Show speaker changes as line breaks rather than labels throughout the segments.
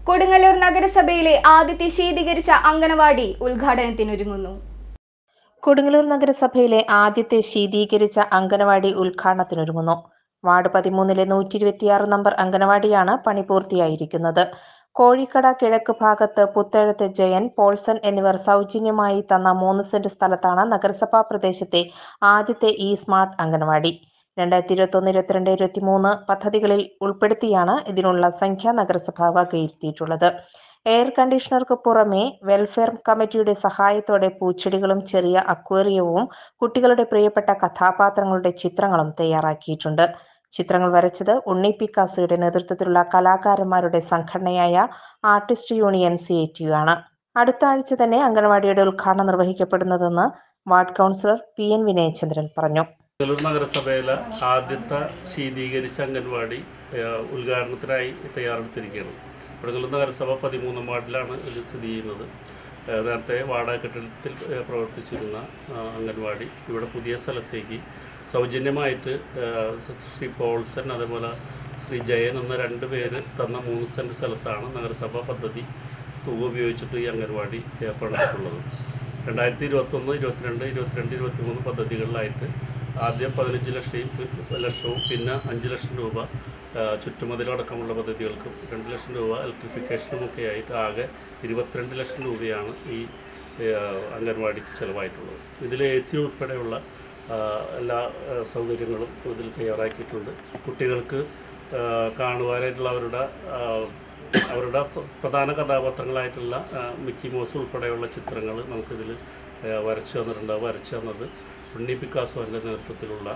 കൊടുങ്ങല്ലൂർ നഗരസഭയിലെ ആദ്യത്തെ ശീതീകരിച്ച അംഗനവാടി ഉദ്ഘാടനത്തിനൊരുങ്ങുന്നു
കൊടുങ്ങല്ലൂർ നഗരസഭയിലെ ആദ്യത്തെ ശീതീകരിച്ച അംഗനവാടി ഉദ്ഘാടനത്തിനൊരുങ്ങുന്നു വാർഡ് പതിമൂന്നിലെ നൂറ്റി ഇരുപത്തിയാറ് നമ്പർ അംഗനവാടിയാണ് പണി പൂർത്തിയായിരിക്കുന്നത് കോഴിക്കട കിഴക്ക് ഭാഗത്ത് പുത്തേഴത്ത് ജയൻ പോൾസൺ എന്നിവർ സൗജന്യമായി തന്ന മൂന്ന് സെന്റ് സ്ഥലത്താണ് നഗരസഭാ പ്രദേശത്തെ ആദ്യത്തെ ഇ സ്മാർട്ട് അംഗനവാടി രണ്ടായിരത്തി ഇരുപത്തൊന്ന് ഇരുപത്തിരണ്ട് ഇരുപത്തിമൂന്ന് പദ്ധതികളിൽ ഉൾപ്പെടുത്തിയാണ് ഇതിനുള്ള സംഖ്യ നഗരസഭ വകയിരുത്തിയിട്ടുള്ളത് എയർ കണ്ടീഷണർക്ക് പുറമെ വെൽഫെയർ കമ്മിറ്റിയുടെ സഹായത്തോടെ പൂച്ചെടികളും ചെറിയ അക്വേറിയവും കുട്ടികളുടെ പ്രിയപ്പെട്ട കഥാപാത്രങ്ങളുടെ ചിത്രങ്ങളും തയ്യാറാക്കിയിട്ടുണ്ട് ചിത്രങ്ങൾ വരച്ചത് ഉണ്ണി പിക്കാസോയുടെ നേതൃത്വത്തിലുള്ള കലാകാരന്മാരുടെ സംഘടനയായ ആർട്ടിസ്റ്റ് യൂണിയൻ സി ആണ് അടുത്ത ആഴ്ച തന്നെ അംഗൻവാടിയുടെ ഉദ്ഘാടനം നിർവഹിക്കപ്പെടുന്നതെന്ന് ward councillor P N Vinayachandran പറഞ്ഞു
കൊടുങ്ങല്ലൂർ നഗരസഭയിലെ ആദ്യത്തെ ശീതീകരിച്ച അംഗൻവാടി ഏഹ്, ഉദ്ഘാടനത്തിനായി തയ്യാറെടുത്തിരിക്കുകയാണ് കൊടുങ്ങല്ലൂർ നഗരസഭ പതിമൂന്നാം വാർഡിലാണ് ഇത് സ്ഥിതി ചെയ്യുന്നത് ഏഹ്, നേരത്തെ വാടക കെട്ടിടത്തിൽ ഏഹ്, പ്രവർത്തിച്ചിരുന്ന ആ, അംഗൻവാടി ഇവിടെ പുതിയ സ്ഥലത്തേക്ക് സൗജന്യമായിട്ട് ഏഹ്, ശ്രീ പോൾസൺ അതേപോലെ ശ്രീ ജയൻ എന്ന രണ്ട് പേര് തന്ന മൂന്ന് സെൻറ്റ് സ്ഥലത്താണ് നഗരസഭ പദ്ധതി തുക ഉപയോഗിച്ചിട്ട് ഈ അംഗൻവാടി ഏഹ്, പണിതിട്ടുള്ളത് രണ്ടായിരത്തി ഇരുപത്തൊന്ന് ഇരുപത്തിരണ്ട് ഇരുപത്തിരണ്ട് ഇരുപത്തിമൂന്ന് പദ്ധതികളിലായിട്ട് ആദ്യം പതിനഞ്ച് ലക്ഷം ലക്ഷവും പിന്നെ അഞ്ച് ലക്ഷം രൂപ ആ, ചുറ്റുമതിലടക്കമുള്ള പദ്ധതികൾക്കും രണ്ട് ലക്ഷം രൂപ ഇലക്ട്രിഫിക്കേഷനും ഒക്കെ ആയിട്ട് ആകെ ഇരുപത്തിരണ്ട് ലക്ഷം രൂപയാണ് ഈ ആ, അംഗൻവാടിക്ക് ചിലവായിട്ടുള്ളത് ഇതിൽ എ സി ഉൾപ്പെടെയുള്ള ആ, എല്ലാ ആ, സൗകര്യങ്ങളും ഇതിൽ തയ്യാറാക്കിയിട്ടുണ്ട് കുട്ടികൾക്ക് ആ, കാണുവാനായിട്ടുള്ള അവരുടെ ആ, അവരുടെ പ്ര- പ്രധാന കഥാപാത്രങ്ങളായിട്ടുള്ള ആ, മിക്കി മോസ് ഉൾപ്പെടെയുള്ള ചിത്രങ്ങൾ നമുക്കിതിൽ ആ, വരച്ചു തന്നിട്ടുണ്ട് ആ വരച്ചു തന്നത് ഉണ്ണി പിക്കാസോൻ്റെ നേതൃത്വത്തിലുള്ള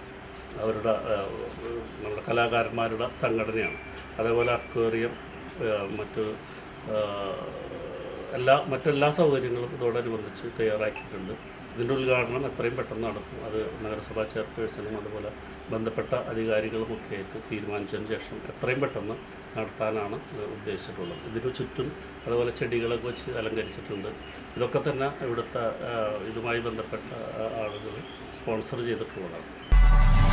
അവരുടെ ആ, നമ്മുടെ കലാകാരന്മാരുടെ സംഘടനയാണ് അതേപോലെ അക്വേറിയം ആ, മറ്റ് ആ, എല്ലാ മറ്റെല്ലാ സൗകര്യങ്ങളും ഇതോടനുബന്ധിച്ച് തയ്യാറാക്കിയിട്ടുണ്ട് ഇതിൻ്റെ ഉദ്ഘാടനം എത്രയും പെട്ടെന്ന് നടക്കും അത് നഗരസഭാ ചെയർപേഴ്സണും അതുപോലെ ബന്ധപ്പെട്ട അധികാരികളും ഒക്കെ ആയിട്ട് തീരുമാനിച്ചതിന് ശേഷം എത്രയും പെട്ടെന്ന് നടത്താനാണ് ഏഹ്, ഉദ്ദേശിച്ചിട്ടുള്ളത് ഇതിനു ചുറ്റും അതുപോലെ ചെടികളൊക്കെ വെച്ച് അലങ്കരിച്ചിട്ടുണ്ട് ഇതൊക്കെ തന്നെ ഇവിടുത്തെ ഏഹ്, ഇതുമായി ബന്ധപ്പെട്ട ആളുകൾ സ്പോൺസർ ചെയ്തിട്ടുള്ളതാണ്